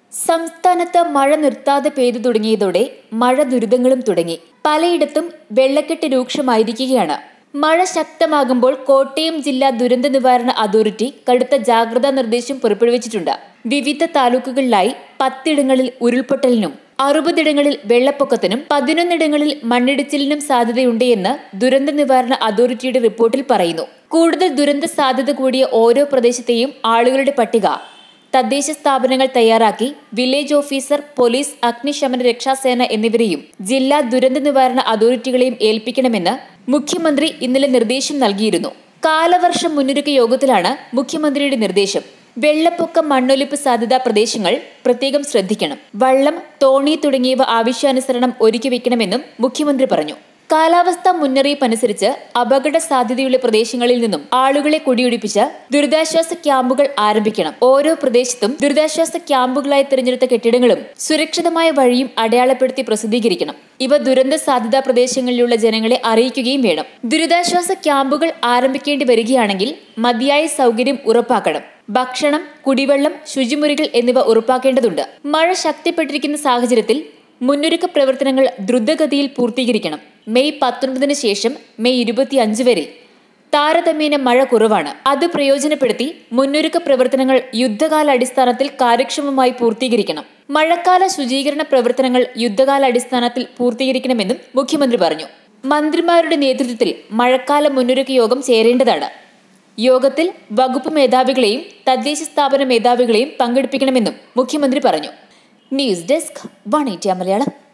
സംസ്ഥാനത്ത് മഴ നിർത്താതെ പെയ്തു തുടങ്ങിയതോടെ മഴ ദുരിതങ്ങളും തുടങ്ങി പലയിടത്തും വെള്ളക്കെട്ട് രൂക്ഷമായിരിക്കുകയാണ് മഴ ശക്തമാകുമ്പോൾ കോട്ടയം ജില്ലാ ദുരന്ത നിവാരണ അതോറിറ്റി കടുത്ത ജാഗ്രതാ നിർദ്ദേശം പുറപ്പെടുവിച്ചിട്ടുണ്ട് വിവിധ താലൂക്കുകളിലായി പത്തിടങ്ങളിൽ ഉരുൾപൊട്ടലിനും അറുപതിടങ്ങളിൽ വെള്ളപ്പൊക്കത്തിനും പതിനൊന്നിടങ്ങളിൽ മണ്ണിടിച്ചിലിനും സാധ്യതയുണ്ട് എന്ന് ദുരന്ത നിവാരണ അതോറിറ്റിയുടെ റിപ്പോർട്ടിൽ പറയുന്നു കൂടുതൽ ദുരന്ത സാധ്യത കൂടിയ ഓരോ പ്രദേശത്തെയും ആളുകളുടെ പട്ടിക തദ്ദേശ സ്ഥാപനങ്ങൾ തയ്യാറാക്കി വില്ലേജ് ഓഫീസർ പോലീസ് അഗ്നിശമന രക്ഷാസേന എന്നിവരെയും ജില്ലാ ദുരന്ത നിവാരണ അതോറിറ്റികളെയും ഏൽപ്പിക്കണമെന്ന് മുഖ്യമന്ത്രി ഇന്നലെ നിർദ്ദേശം നൽകിയിരുന്നു കാലവർഷ മുന്നൊരുക്ക യോഗത്തിലാണ് മുഖ്യമന്ത്രിയുടെ നിർദ്ദേശം വെള്ളപ്പൊക്ക മണ്ണൊലിപ്പ് സാധ്യതാ പ്രദേശങ്ങൾ പ്രത്യേകം ശ്രദ്ധിക്കണം വള്ളം തോണി തുടങ്ങിയവ ആവശ്യാനുസരണം ഒരുക്കി വെക്കണമെന്നും മുഖ്യമന്ത്രി പറഞ്ഞു കാലാവസ്ഥാ മുന്നറിയിപ്പ് അനുസരിച്ച് അപകട സാധ്യതയുള്ള പ്രദേശങ്ങളിൽ നിന്നും ആളുകളെ കുടിയൊഴിപ്പിച്ച് ദുരിതാശ്വാസ ക്യാമ്പുകൾ ആരംഭിക്കണം ഓരോ പ്രദേശത്തും ദുരിതാശ്വാസ ക്യാമ്പുകളായി തിരഞ്ഞെടുത്ത കെട്ടിടങ്ങളും സുരക്ഷിതമായ വഴിയും അടയാളപ്പെടുത്തി പ്രസിദ്ധീകരിക്കണം ഇവ ദുരന്ത സാധ്യതാ പ്രദേശങ്ങളിലുള്ള ജനങ്ങളെ അറിയിക്കുകയും വേണം ദുരിതാശ്വാസ ക്യാമ്പുകൾ ആരംഭിക്കേണ്ടി വരികയാണെങ്കിൽ മതിയായ സൗകര്യം ഉറപ്പാക്കണം ഭക്ഷണം കുടിവെള്ളം ശുചിമുറികൾ എന്നിവ ഉറപ്പാക്കേണ്ടതുണ്ട് മഴ ശക്തിപ്പെട്ടിരിക്കുന്ന സാഹചര്യത്തിൽ മുന്നൊരുക്ക പ്രവർത്തനങ്ങൾ ദ്രുതഗതിയിൽ പൂർത്തീകരിക്കണം മെയ് പത്തൊൻപതിന് ശേഷം മെയ് ഇരുപത്തിയഞ്ച് വരെ താരതമ്യേന മഴ കുറവാണ് അത് പ്രയോജനപ്പെടുത്തി മുന്നൊരുക്ക പ്രവർത്തനങ്ങൾ യുദ്ധകാലാടിസ്ഥാനത്തിൽ കാര്യക്ഷമമായി പൂർത്തീകരിക്കണം മഴക്കാല ശുചീകരണ പ്രവർത്തനങ്ങൾ യുദ്ധകാലാടിസ്ഥാനത്തിൽ പൂർത്തീകരിക്കണമെന്നും മുഖ്യമന്ത്രി പറഞ്ഞു മന്ത്രിമാരുടെ നേതൃത്വത്തിൽ മഴക്കാല മുന്നൊരുക്ക യോഗം ചേരേണ്ടതാണ് യോഗത്തിൽ വകുപ്പ് മേധാവികളെയും തദ്ദേശ സ്ഥാപന മേധാവികളെയും പങ്കെടുപ്പിക്കണമെന്നും മുഖ്യമന്ത്രി പറഞ്ഞു ന്യൂസ് ഡെസ്ക് വൺ മലയാളം